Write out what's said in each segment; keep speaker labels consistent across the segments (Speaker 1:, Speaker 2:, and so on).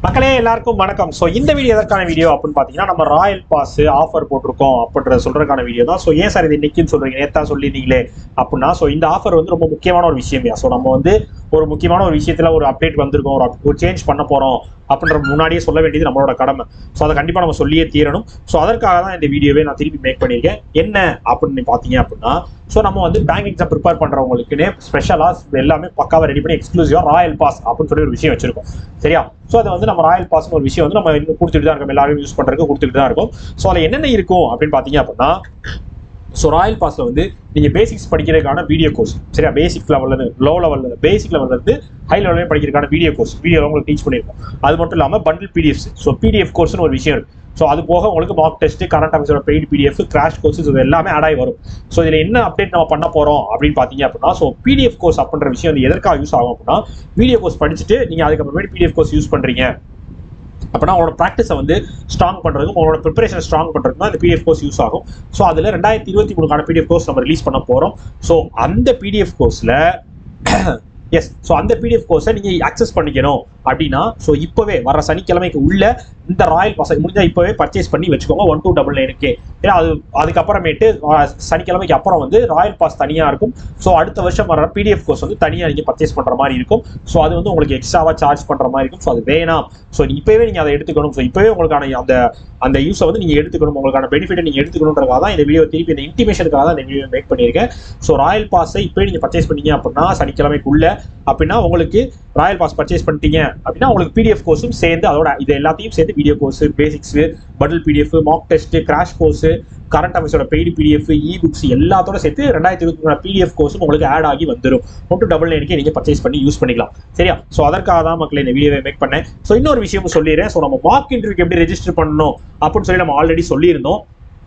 Speaker 1: மக்களே எல்லாருக்கும் வணக்கம் ஸோ இந்த வீடியோ எதற்கான வீடியோ அப்படின்னு பார்த்தீங்கன்னா நம்ம ராயல் பாஸ் ஆஃபர் போட்டிருக்கோம் அப்படின்ற சொல்றதுக்கான வீடியோ தான் ஸோ ஏன் சார் இது இன்னைக்குன்னு சொல்றீங்க நேத்தா சொல்லியிருந்தீங்களே அப்படின்னா ஸோ இந்த ஆஃபர் வந்து ரொம்ப முக்கியமான ஒரு விஷயம் ஸோ நம்ம வந்து ஒரு முக்கியமான ஒரு விஷயத்துல ஒரு அப்டேட் வந்திருக்கோம் ஒரு up- ஒரு சேஞ்ச் பண்ண போறோம் அப்படின்ற முன்னாடியே சொல்ல வேண்டியது நம்மளோட கடமை ஸோ அதை கண்டிப்பா நம்ம சொல்லியே தீரணும் ஸோ அதற்காக தான் இந்த வீடியோவே நான் திருப்பி மேக் பண்ணியிருக்கேன் என்ன அப்படின்னு பார்த்தீங்க அப்படின்னா ஸோ நம்ம வந்து பேங்க் எக்ஸாம் ப்ரிப்பேர் பண்றவங்களுக்குன்னே ஸ்பெஷலாக எல்லாமே பக்காவாக ரெடி பண்ணி எக்ஸ்க்ளூசிவா ராயல் பாஸ் அப்படின்னு சொல்லி ஒரு விஷயம் வச்சிருக்கோம் சரியா ஸோ அதை வந்து நம்ம ராயல் பாஸ்னு ஒரு விஷயம் வந்து நம்ம இன்னும் கொடுத்துட்டு தான் இருக்கோம் எல்லாரும் யூஸ் பண்றதுக்கு கொடுத்துட்டு தான் இருக்கும் ஸோ அதில் என்னென்ன இருக்கும் அப்படின்னு பார்த்தீங்க அப்படின்னா ஸோ ராயல் பாஸ்ல வந்து நீங்க பேசிக்ஸ் படிக்கிறதுக்கான வீடியோ கோர்ஸ் சரியா பேசிக் லெவல்ல லோ லெவல்ல பேசிக் லெவல்ல இருந்து ஹை லெவலில் படிக்கிறதுக்கான வீடியோ கோர்ஸ் வீடியோ உங்களுக்கு டீச் பண்ணியிருக்கோம் அது மட்டும் இல்லாமல் பண்டில் பிடிஎஃப்ஸ் ஸோ பிடிஎஃப் கோர்ஸ்னு ஒரு விஷயம் இருக்கு ஸோ அது போக உங்களுக்கு மார்க் டெஸ்ட் கரண்ட் அஃபேர்ஸோட பெய்டு பிடிஎஃப் கிராஷ் கோர்சஸ் இது எல்லாமே ஆட் ஆகி வரும் ஸோ இதில் என்ன அப்டேட் நம்ம பண்ண போறோம் அப்படின்னு பார்த்தீங்க அப்படின்னா ஸோ பிடிஎஃப் கோர்ஸ் அப்படின்ற விஷயம் வந்து எதற்காக யூஸ் ஆகும் அப்படின்னா வீடியோ கோர்ஸ் படிச்சுட்டு நீங்க அதுக்கப்புறமேட்டு பிடிஎஃப் கோர்ஸ் யூஸ் பண்றீங்க அப்படின்னா உங்களோட ப்ராக்டிஸை வந்து ஸ்ட்ராங் பண்ணுறதுக்கும் உங்களோட ப்ரிப்பரேஷன் ஸ்ட்ராங் பண்ணுறதுக்கும் தான் இந்த பிடிஎஃப் கோர்ஸ் யூஸ் ஆகும் ஸோ அதில் ரெண்டாயிரத்தி இருபத்தி மூணுக்கான பிடிஎஃப் கோர்ஸ் நம்ம ரிலீஸ் பண்ண போகிறோம் ஸோ அந்த பிடிஎஃப் கோர்ஸில் எஸ் ஸோ அந்த பிடிஎஃப் கோர்ஸை நீங்கள் அக்சஸ் பண்ணிக்கணும் அப்படின்னா ஸோ இப்போவே வர சனிக்கிழமைக்கு உள்ள இந்த ராயல் பாஸ் முடிஞ்சா இப்போவே பர்ச்சேஸ் பண்ணி வச்சுக்கோங்க ஒன் டூ டபுள் நைனுக்கு ஏன்னா அது அதுக்கப்புறமேட்டு அஹ், சனிக்கிழமைக்கு அப்புறம் வந்து ராயல் பாஸ் தனியாக இருக்கும் ஸோ அடுத்த வருஷம் வர பிடிஎஃப் கோர்ஸ் வந்து தனியாக நீங்கள் பர்ச்சேஸ் பண்ணுற மாதிரி இருக்கும் ஸோ அது வந்து உங்களுக்கு எக்ஸ்ட்ராவாக சார்ஜ் பண்ணுற மாதிரி இருக்கும் ஸோ அது வேணாம் ஸோ இப்போவே நீங்கள் அதை எடுத்துக்கணும் ஸோ இப்போவே உங்களுக்கான அந்த அந்த யூஸை வந்து நீங்கள் எடுத்துக்கணும் உங்களுக்கான பெனிஃபிட்டை நீங்கள் எடுத்துக்கணுன்றதுக்காக தான் இந்த வீடியோ திருப்பி இந்த இன்டிமேஷனுக்காக தான் இந்த வீடியோ மேக் பண்ணியிருக்கேன் ஸோ ராயல் பாஸை இப்போயே நீங்கள் பர்ச்சேஸ் பண்ணீங்க அப்படின்னா சனிக்கிழமைக்குள்ள அப்படின்னா உங்களுக்கு ராயல் பாஸ் பர்ச்சேஸ் பண்ணிட்டீங்க அப்படின்னா உங்களுக்கு பிடிஎஃப் கோர்ஸும் சேர்ந்து அதோட இது எல்லாத்தையும் சேர்த்து video course basics bundle PDF mock test crash course current அஃபேர்ஸோட பெய்டு பிடிஎஃப் இ புக்ஸ் எல்லாத்தோட சேர்த்து ரெண்டாயிரத்தி இருபத்தி மூணு பிடிஎஃப் கோர்ஸும் உங்களுக்கு ஆட் ஆகி வந்துடும் ஒன் டூ டபுள் நைனுக்கு நீங்கள் பர்ச்சேஸ் பண்ணி யூஸ் பண்ணிக்கலாம் சரியா ஸோ அதற்காக தான் மக்களை இந்த வீடியோவை மேக் பண்ணேன் ஸோ இன்னொரு விஷயமும் சொல்லிடுறேன் ஸோ நம்ம மார்க் இன்டர்வியூக்கு எப்படி ரெஜிஸ்டர் பண்ணணும் அப்படின்னு சொல்லி நம்ம ஆல்ரெடி சொல்லியிருந்தோம்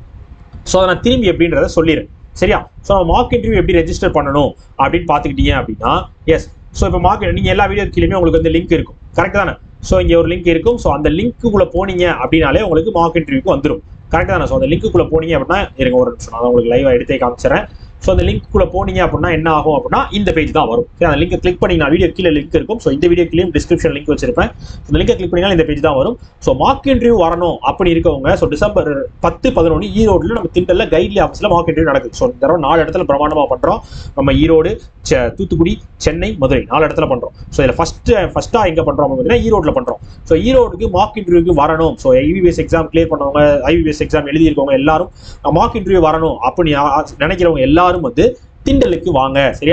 Speaker 1: ஸோ அதை நான் திரும்பி எப்படின்றத சொல்லிடுறேன் சரியா ஸோ நம்ம மார்க் இன்டர்வியூ எப்படி ரெஜிஸ்டர் பண்ணணும் அப்படின்னு பார்த்துக்கிட்டீங்க அப்படின்னா எஸ் ஸோ இப்போ மார்க் நீங்கள் எல்லா வீடியோ கீழேயுமே உங்களுக்கு வந்து லிங்க் இருக்கும் கரெக்ட் தானே ஸோ இங்கே ஒரு லிங்க் இருக்கும் ஸோ அந்த லிங்க்குள்ளே போனீங்க அப்படின்னாலே உங்களுக்கு மார்க் இன்டர்வியூக்கு வந்துடும் கரெக்ட் தானே ஸோ அந்த லிங்க்குள்ளே போனீங்க அப்படின்னா இருங்க ஒரு நிமிஷம் நான் உங்களுக்கு லைவாக எடுத்தே காமிச்சிடுறேன் ஸோ அந்த லிங்க்குள்ளே போனீங்க அப்படின்னா என்ன ஆகும் அப்படின்னா இந்த பேஜ் தான் வரும் சரி அந்த லிங்கை கிளிக் பண்ணி நான் வீடியோ கீழே லிங்க் இருக்கும் ஸோ இந்த வீடியோ கீழே டிஸ்கிரிப்ஷன் லிங்க் வச்சிருப்பேன் இந்த லிங்கை கிளிக் பண்ணிங்கன்னா இந்த பேஜ் தான் வரும் ஸோ மார்க் இன்டர்வியூ வரணும் அப்படி இருக்கவங்க ஸோ டிசம்பர் பத்து பதினொன்று ஈரோடுல நம்ம திண்டல்ல கைட்லி ஆஃபீஸில் மார்க் இன்டர்வியூ நடக்குது ஸோ இந்த தடவை நாலு இடத்துல பிரமாண்டமாக பண்ணுறோம் நம்ம ஈரோடு செ- தூத்துக்குடி சென்னை மதுரை நாலு இடத்துல பண்ணுறோம் ஸோ இதில் ஃபர்ஸ்ட் ஃபர்ஸ்ட்டாக எங்கே பண்ணுறோம் பார்த்தீங்கன்னா ஈரோட்டில் பண்ணுறோம் ஸோ ஈரோடுக்கு மார்க் இன்டர்வியூக்கு வரணும் ஸோ ஐபிபிஎஸ் எக்ஸாம் கிளியர் பண்ணவங்க ஐபிபிஎஸ் எக்ஸாம் எழுதியிருக்கவங்க எல்லாரும் மார்க் இன்டர்வியூ வரணும் அப்படின்னு ஆ- நினைக்கிறவங்க எல்லாரும் வந்து திண்டலுக்கு வாங்க சரியா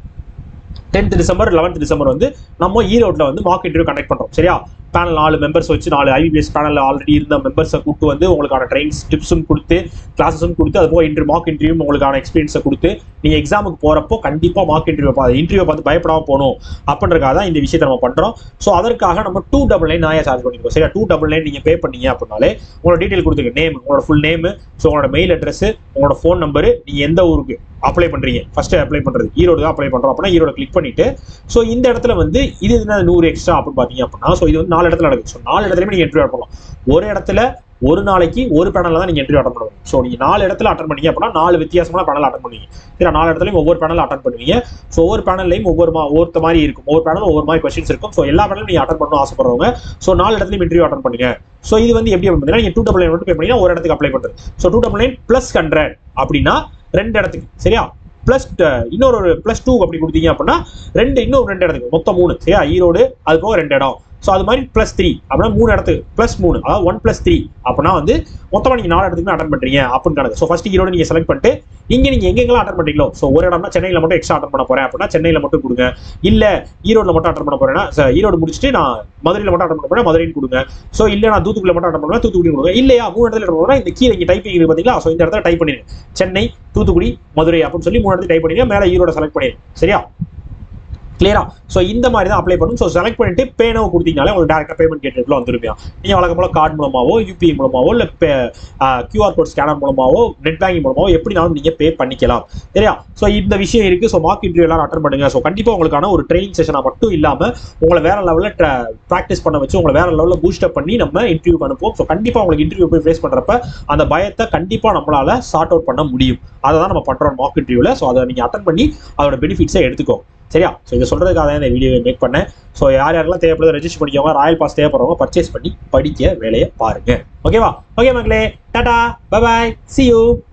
Speaker 1: டென்த் டிசம்பர் லெவன்த் டிசம்பர் வந்து நம்ம ஈரோட்ல வந்து மார்க் இன்டர்வியூ கண்டக்ட் பண்றோம் சரியா பேனல் நாலு மெம்பர்ஸ் வச்சு நாலு ஐபிபிஎஸ் பேனல் ஆல்ரெடி இருந்த மெம்பர்ஸை கூப்பிட்டு வந்து உங்களுக்கான ட்ரெயின்ஸ் டிப்ஸும் கொடுத்து கிளாஸஸும் கொடுத்து அது போக இன்டர்வியூ மார்க் இன்டர்வியூ உங்களுக்கான எக்ஸ்பீரியன்ஸை கொடுத்து நீங்க எக்ஸாமுக்கு போறப்போ கண்டிப்பா மார்க் இன்டர்வியூ பார்த்து இன்டர்வியூ பார்த்து பயப்படாம போகணும் அப்படின்றக்காக தான் இந்த விஷயத்தை நம்ம பண்றோம் ஸோ அதற்காக நம்ம டூ டபுள் நைன் நாயா சார்ஜ் பண்ணிருக்கோம் சரியா டூ டபுள் நைன் நீங்க பே பண்ணீங்க அப்படின்னாலே உங்களோட டீடைல் கொடுத்துருங்க நேம் உங்களோட ஃபுல் நேம் ஸோ உங்களோட மெயில் அட்ரஸ் உங்களோட ஃபோன் நம்பர் நீங்க எந்த ஊருக்கு அப்ளை பண்றீங்க ஃபர்ஸ்ட் அப்ளை பண்றது ஈரோடு தான் அப்ளை பண்றோம் அப்படின்னா ஈரோட கிளிக் பண்ணிட்டு ஸோ இந்த இடத்துல வந்து இது என்ன நூறு எக்ஸ்ட்ரா அப்படின்னு பாத்தீங்க அப்படின்னா ஸோ இது வந்து நாலு இடத்துல நடக்குது ஸோ நாலு இடத்துலயுமே நீங்க என்ட்ரி பண்ணலாம் ஒரு இடத்துல ஒரு நாளைக்கு ஒரு பேனல்ல தான் நீங்க என்ட்ரி அட்டன் பண்ணுவீங்க ஸோ நீங்க நாலு இடத்துல அட்டன் பண்ணீங்க அப்படின்னா நாலு வித்தியாசமான பேனல் அட்டன் பண்ணுவீங்க சரி நாலு இடத்துலயும் ஒவ்வொரு பேனல் அட்டன் பண்ணுவீங்க ஸோ ஒவ்வொரு பேனல்லையும் ஒவ்வொரு மா ஒவ்வொரு மாதிரி இருக்கும் ஒவ்வொரு பேனல் ஒவ்வொரு மாதிரி கொஸ்டின்ஸ் இருக்கும் ஸோ எல்லா பேனலும் நீங்க அட்டன் பண்ணணும் ஆசைப்படுறவங்க ஸோ நாலு இடத்துலயும் இன்டர்வியூ அட்டன் பண்ணுங்க ஸோ இது வந்து எப்படி அப்படின்னா நீங்க டூ டபுள் நைன் மட்டும் பே பண்ணீங்கன்னா ஒரு இடத்துக்கு அப்ளை பண்றது so two double nine plus hundred அப்படின்னா ரெண்டு இடத்துக்கு சரியா பிளஸ் இன்னொரு ஒரு பிளஸ் டூ அப்படி கொடுத்தீங்க அப்படின்னா ரெண்டு இன்னும் ரெண்டு இடத்துக்கு மொத்தம் மூணு சரியா ஈரோடு அது போக ரெண்டு இடம் ஸோ அது மாதிரி ப்ளஸ் த்ரீ அப்படின்னா மூணு இடத்துக்கு ப்ளஸ் மூணு அதாவது ஒன் ப்ளஸ் த்ரீ அப்படின்னா வந்து மொத்தமாக நீங்கள் நாலு இடத்துக்குமே அட்டன் பண்ணுறீங்க அப்படின்னு கணக்கு ஸோ ஃபர்ஸ்ட் ஈரோடு நீங்கள் செலக்ட் பண்ணிட்டு இங்கே நீங்கள் எங்கெங்கெல்லாம் அட்டன் பண்ணுறீங்களோ ஸோ ஒரு இடம்னா சென்னையில் மட்டும் எக்ஸ்ட்ரா அட்டன் பண்ண போகிறேன் அப்படின்னா சென்னையில் மட்டும் கொடுங்க இல்லை ஈரோடில் மட்டும் அட்டன் பண்ண போறேன்னா ச- ஈரோடு முடிச்சுட்டு நான் மதுரையில் மட்டும் அட்டன் பண்ண போறேன் மதுரைன்னு கொடுங்க ஸோ இல்லை நான் தூத்துக்குடியில் மட்டும் அட்டன் பண்ணுவேன் தூத்துக்குடி கொடுங்க இல்லையா மூணு இடத்துல அட்டன் பண்ணுவேன் இந்த கீழே இங்கே டைப்பிங் இருக்கு பார்த்தீங்களா ஸோ இந்த இடத்துல டைப் பண்ணிடுங்க சென்னை தூத்துக்குடி மதுரை அப்படின்னு சொல்லி மூணு இடத்துல டைப் பண்ணிடுங்க மேலே ஈரோட செலக்ட் பண்ணிடுங்க சரியா கிளியரா ஸோ இந்த மாதிரி தான் அப்ளை பண்ணும் ஸோ செலக்ட் பண்ணிட்டு பேனோ கொடுத்தீங்கனாலே உங்களுக்கு டேரக்டாக பேமெண்ட் கேட்டுக்குள்ள வந்துருப்பியா நீங்கள் வழக்கம் போல கார்டு மூலமாவோ யூபிஐ மூலமாவோ இல்லை கியூஆர் கோட் ஸ்கேனர் மூலமாவோ நெட் பேங்கிங் மூலமாவோ எப்படினாலும் நீங்கள் பே பண்ணிக்கலாம் சரியா ஸோ இந்த விஷயம் இருக்கு ஸோ மார்க் இன்டர்வியூ எல்லாரும் அட்டன் பண்ணுங்க ஸோ கண்டிப்பாக உங்களுக்கான ஒரு ட்ரைனிங் செஷனாக மட்டும் இல்லாமல் உங்களை வேற லெவலில் ப்ராக்டிஸ் பண்ண வச்சு உங்களை வேற லெவலில் பூஸ்ட் அப் பண்ணி நம்ம இன்டர்வியூ அனுப்புவோம் ஸோ கண்டிப்பாக உங்களுக்கு இன்டர்வியூ போய் ஃபேஸ் பண்ணுறப்ப அந்த பயத்தை கண்டிப்பாக நம்மளால சார்ட் அவுட் பண்ண முடியும் அதை தான் நம்ம பண்ணுறோம் மார்க் இன்டர்வியூவில் ஸோ அதை நீங்கள் அட்டன் பண்ணி அதோட பெனிஃபிட்ஸை எடுத்துக்கோ சரியா ஸோ இதை சொல்றதுக்காக தான் இந்த வீடியோ மேக் பண்ணேன் ஸோ யார் யாரெல்லாம் தேவைப்படுது ரெஜிஸ்டர் பண்ணிக்கோங்க ராயல் பாஸ் தேவைப்படுறவங்க பர்ச்சேஸ் பண்ணி படிக்க வேலையை பாருங்க ஓகேவா ஓகே மக்களே tata bye bye see you